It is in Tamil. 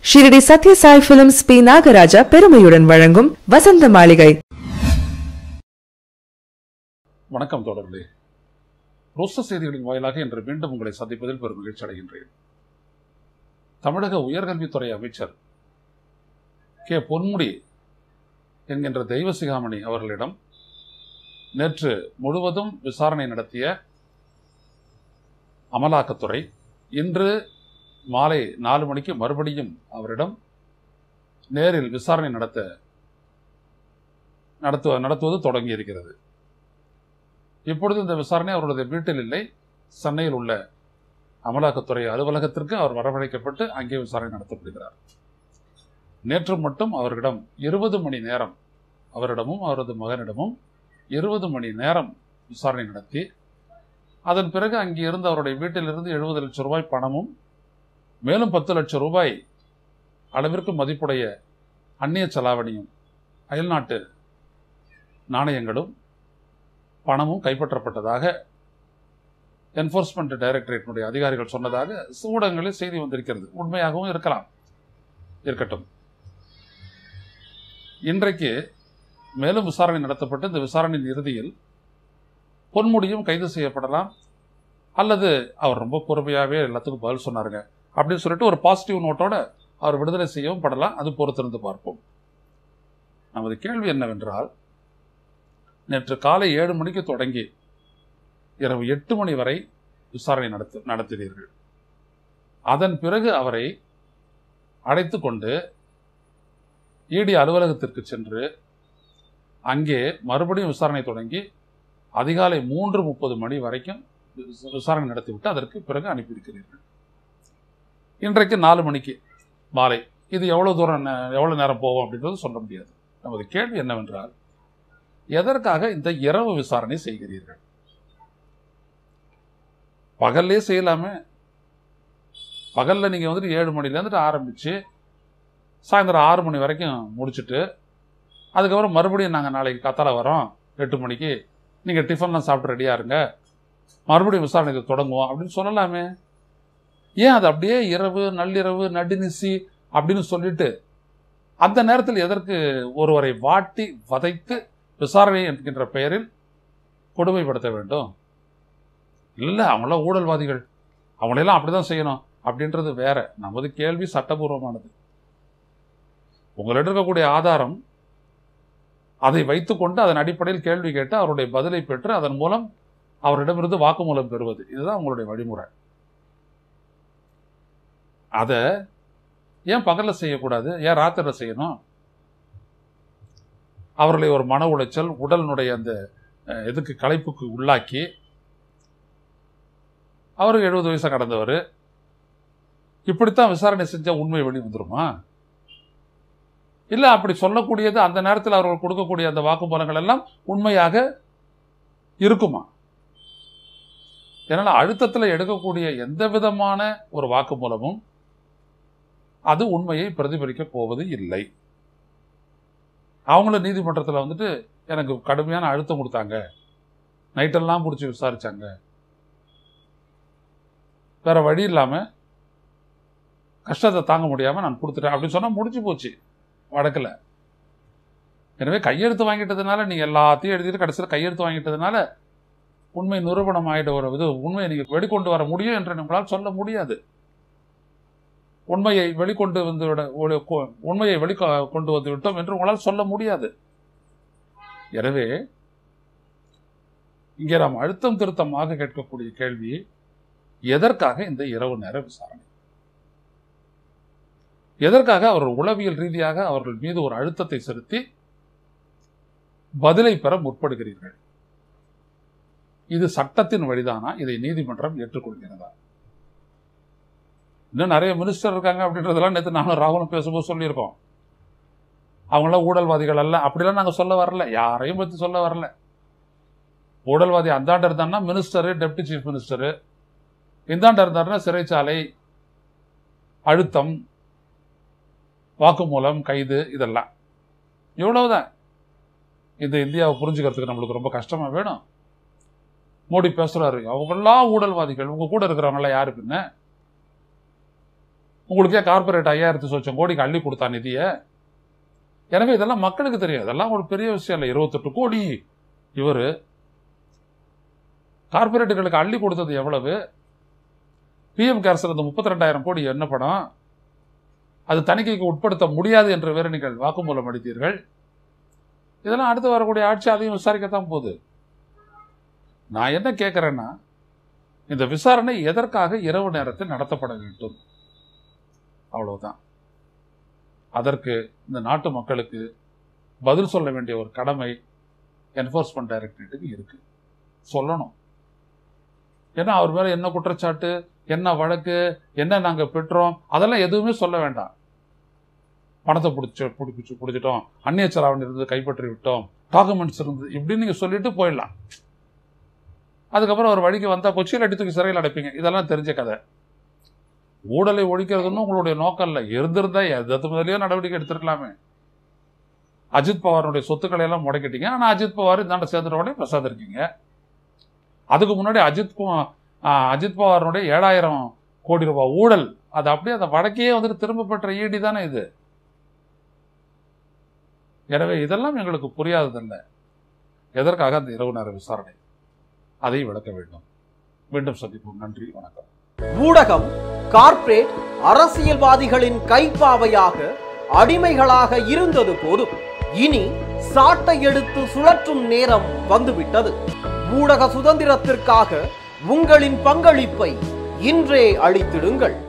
ஷிரடி சத்யசாய் பிலிம்ஸ் பி நாகராஜா பெருமையுடன் வழங்கும் வசந்த மாளிகை வணக்கம் தொடர்களே ரோஸ்ட செய்திகளின் வாயிலாக இன்று மீண்டும் உங்களை சந்திப்பதில் பெரும் மகிழ்ச்சி அடைகின்றேன் தமிழக உயர்கல்வித்துறை அமைச்சர் கே பொன்முடி என்கின்ற தெய்வசிகாமணி அவர்களிடம் நேற்று முழுவதும் விசாரணை நடத்திய அமலாக்கத்துறை இன்று மாலை நாலு மணிக்கு மறுபடியும் அவரிடம் நேரில் விசாரணை நடத்த நடத்துவ நடத்துவது தொடங்கி இருக்கிறது இப்பொழுது இந்த விசாரணை அவருடைய வீட்டில் இல்லை சென்னையில் உள்ள அமலாக்கத்துறை அலுவலகத்திற்கு அவர் வரவழைக்கப்பட்டு அங்கே விசாரணை நடத்தப்படுகிறார் நேற்று மட்டும் அவர்களிடம் இருபது மணி நேரம் அவரிடமும் அவரது மகனிடமும் இருபது மணி நேரம் விசாரணை நடத்தி அதன் பிறகு அங்கே இருந்து அவருடைய வீட்டிலிருந்து எழுபது லட்சம் ரூபாய் பணமும் மேலும் பத்து லட்சம் ரூபாய் அளவிற்கு மதிப்புடைய அந்நிய செலாவணியும் அயல்நாட்டு நாணயங்களும் பணமும் கைப்பற்றப்பட்டதாக என்போர்ஸ்மெண்ட் டைரக்டரேட்டினுடைய அதிகாரிகள் சொன்னதாக ஊடகங்களில் செய்தி வந்திருக்கிறது உண்மையாகவும் இருக்கலாம் இருக்கட்டும் இன்றைக்கு மேலும் விசாரணை நடத்தப்பட்டு இந்த விசாரணையின் இறுதியில் பொன்முடியும் கைது செய்யப்படலாம் அல்லது அவர் ரொம்ப பொறுமையாகவே எல்லாத்துக்கும் பதில் சொன்னாருங்க அப்படின்னு சொல்லிட்டு ஒரு பாசிட்டிவ் நோட்டோட அவர் விடுதலை செய்யவும் படலாம் அது பொறுத்திருந்து பார்ப்போம் நமது கேள்வி என்னவென்றால் நேற்று காலை ஏழு மணிக்கு தொடங்கி இரவு எட்டு மணி வரை விசாரணை நடத்த நடத்தினீர்கள் அதன் பிறகு அவரை அழைத்து கொண்டு இடி அலுவலகத்திற்கு சென்று அங்கே மறுபடியும் விசாரணை தொடங்கி அதிகாலை மூன்று முப்பது மணி வரைக்கும் விச- விசாரணை நடத்திவிட்டு அதற்கு பிறகு அனுப்பியிருக்கிறீர்கள் இன்றைக்கு நாலு மணிக்கு மாலை இது எவ்வளவு தூரம் நே- எவ்வளவு நேரம் போகும் அப்படின்றது சொல்ல முடியாது நமது கேள்வி என்னவென்றால் எதற்காக இந்த இரவு விசாரணை செய்கிறீர்கள் பகல்லே செய்யலாமே பகல்ல நீங்க வந்துட்டு ஏழு மணில இருந்துட்டு ஆரம்பிச்சு சாயந்தரம் ஆறு மணி வரைக்கும் முடிச்சுட்டு அதுக்கப்புறம் மறுபடியும் நாங்கள் நாளைக்கு கத்தால வரோம் எட்டு மணிக்கு நீங்கள் டிஃபன்லாம் சாப்பிட்டு ரெடியாக இருங்க மறுபடியும் விசாரணை தொடங்குவோம் அப்படின்னு சொல்லலாமே ஏன் அது அப்படியே இரவு நள்ளிரவு நடுநிசி அப்படின்னு சொல்லிட்டு அந்த நேரத்தில் எதற்கு ஒருவரை வாட்டி வதைத்து விசாரணை என்கின்ற பெயரில் கொடுமைப்படுத்த வேண்டும் இல்லை அவங்களாம் ஊழல்வாதிகள் அவங்களெல்லாம் அப்படிதான் செய்யணும் அப்படின்றது வேற நமது கேள்வி சட்டபூர்வமானது உங்களிடம் இருக்கக்கூடிய ஆதாரம் அதை வைத்துக்கொண்டு அதன் அடிப்படையில் கேள்வி கேட்டு அவருடைய பதிலை பெற்று அதன் மூலம் அவரிடமிருந்து வாக்குமூலம் பெறுவது இதுதான் உங்களுடைய வழிமுறை அதை ஏன் பகல்ல செய்யக்கூடாது ஏன் ராத்திரில செய்யணும் அவர்களை ஒரு மன உளைச்சல் உடலினுடைய அந்த அஹ், இதுக்கு களைப்புக்கு உள்ளாக்கி அவருக்கு எழுபது வயசை கடந்தவர் இப்படித்தான் விசாரணை செஞ்சா உண்மை வெளி வந்துருமா இல்ல அப்படி சொல்லக்கூடியது அந்த நேரத்தில் அவர்கள் கொடுக்கக்கூடிய அந்த வாக்குமூலங்கள் எல்லாம் உண்மையாக இருக்குமா ஏன்னா அழுத்தத்தில் எடுக்கக்கூடிய எந்த விதமான ஒரு வாக்குமூலமும் அது உண்மையை பிரதிபலிக்க போவது இல்லை அவங்களும் நீதிமன்றத்தில் வந்துட்டு எனக்கு கடுமையான அழுத்தம் கொடுத்தாங்க நைட்டெல்லாம் பிடிச்சி விசாரிச்சாங்க வேற வழி இல்லாம கஷ்டத்தை தாங்க முடியாம நான் கொடுத்துட்டேன் அப்படின்னு சொன்னா முடிஞ்சு போச்சு வழக்கில் எனவே கையெழுத்து வாங்கிட்டதுனால நீங்க எல்லாத்தையும் எழுதிட்டு கடைசியில் கையெழுத்து வாங்கிட்டதுனால உண்மை நிரூபணம் ஆயிட்ட ஒரு இது உண்மையை நீங்க வெளிக்கொண்டு வர முடியும் என்று உங்களால் சொல்ல முடியாது உண்மையை வெளிக்கொண்டு வந்து விட ஒரு கொ- உண்மையை வெளி கொண்டு வந்து விட்டோம் என்று உங்களால் சொல்ல முடியாது எனவே இங்கே நாம் அழுத்தம் திருத்தமாக கேட்கக்கூடிய கேள்வி எதற்காக இந்த இரவு நேர விசாரணை எதற்காக அவர்கள் உளவியல் ரீதியாக அவர்கள் மீது ஒரு அழுத்தத்தை செலுத்தி பதிலை பெற முற்படுகிறீர்கள் இது சட்டத்தின் வழிதானா இதை நீதிமன்றம் ஏற்றுக்கொள்கிறதா இன்னும் நிறைய மினிஸ்டர் இருக்காங்க அப்படின்றதெல்லாம் நேற்று நானும் ராகுலும் பேசும்போது சொல்லியிருக்கோம் அவங்களாம் ஊழல்வாதிகள் அல்ல அப்படிலாம் நாங்கள் சொல்ல வரல யாரையும் பற்றி சொல்ல வரல ஊழல்வாதி அந்தாண்ட இருந்தான்னா மினிஸ்டரு டெப்டி சீஃப் மினிஸ்டரு இந்தாண்ட இருந்தாருன்னா சிறைச்சாலை அழுத்தம் வாக்குமூலம் கைது இதெல்லாம் இவ்வளவுதான் இந்த இந்தியாவை புரிஞ்சுக்கிறதுக்கு நம்மளுக்கு ரொம்ப கஷ்டமா வேணும் மோடி பேசுறாரு அவங்கெல்லாம் ஊழல்வாதிகள் உங்க கூட இருக்கிறவங்க எல்லாம் யாரு பின்ன உங்களுக்கே கார்பரேட் ஐயாயிரத்தி சொச்சம் கோடிக்கு அள்ளி கொடுத்தா நிதியை எனவே இதெல்லாம் மக்களுக்கு தெரியும் இதெல்லாம் ஒரு பெரிய விஷயம் இல்லை இருபத்தெட்டு கோடி இவர் கார்பரேட்டுகளுக்கு அள்ளி கொடுத்தது எவ்வளவு பிஎம் கேர்ஸில் இந்த முப்பத்தி ரெண்டாயிரம் கோடி என்ன படம் அது தணிக்கைக்கு உட்படுத்த முடியாது என்று வேறு நீங்கள் வாக்குமூலம் அளித்தீர்கள் இதெல்லாம் அடுத்து வரக்கூடிய ஆட்சி அதையும் விசாரிக்கத்தான் போகுது நான் என்ன கேட்குறேன்னா இந்த விசாரணை எதற்காக இரவு நேரத்தில் நடத்தப்பட வேண்டும் அவ்வளவுதான் அதற்கு இந்த நாட்டு மக்களுக்கு பதில் சொல்ல வேண்டிய ஒரு கடமை என்ஃபோர்ஸ்மெண்ட் டைரக்டரேட்டுக்கு இருக்கு சொல்லணும் ஏன்னா அவர் மேல என்ன குற்றச்சாட்டு என்ன வழக்கு என்ன நாங்க பெற்றோம் அதெல்லாம் எதுவுமே சொல்ல வேண்டாம் பணத்தை பிடிச்சி பிடிச்சி பிடிச்சிட்டோம் அந்நிய செலாவணி இருந்து கைப்பற்றி விட்டோம் டாக்குமெண்ட்ஸ் இருந்து இப்படின்னு நீங்க சொல்லிட்டு போயிடலாம் அதுக்கப்புறம் ஒரு வழிக்கு வந்தா கொச்சியில் அடி தூக்கி சிறையில் அடைப்பீங்க இதெல்லாம் தெரிஞ்ச கதை ஊழலை ஒழிக்கிறதுன்னு உங்களுடைய நோக்கம் இல்லை இருந்திருந்தா எது முதலையோ நடவடிக்கை எடுத்திருக்கலாமே அஜித் பவாருடைய சொத்துக்களை எல்லாம் முடக்கிட்டீங்க ஆனா அஜித் பவார் இந்தாண்ட சேர்ந்துட்ட உடனே பிரசாத் இருக்கீங்க அதுக்கு முன்னாடி அஜித் கு- ஆ, அஜித் பவாருடைய ஏழாயிரம் கோடி ரூபாய் ஊழல் அது அப்படியே அந்த வடக்கையே வந்துட்டு திரும்ப பெற்ற ஈடி தானே இது எனவே இதெல்லாம் எங்களுக்கு புரியாததில்ல எதற்காக அந்த இரவு நேர விசாரணை அதை விளக்க வேண்டும் மீண்டும் சந்திப்போம் நன்றி வணக்கம் ஊடகம் கார்ப்பரேட் அரசியல்வாதிகளின் கைப்பாவையாக அடிமைகளாக இருந்தது போதும் இனி சாட்டை எடுத்து சுழற்றும் நேரம் வந்துவிட்டது ஊடக சுதந்திரத்திற்காக உங்களின் பங்களிப்பை இன்றே அளித்திடுங்கள்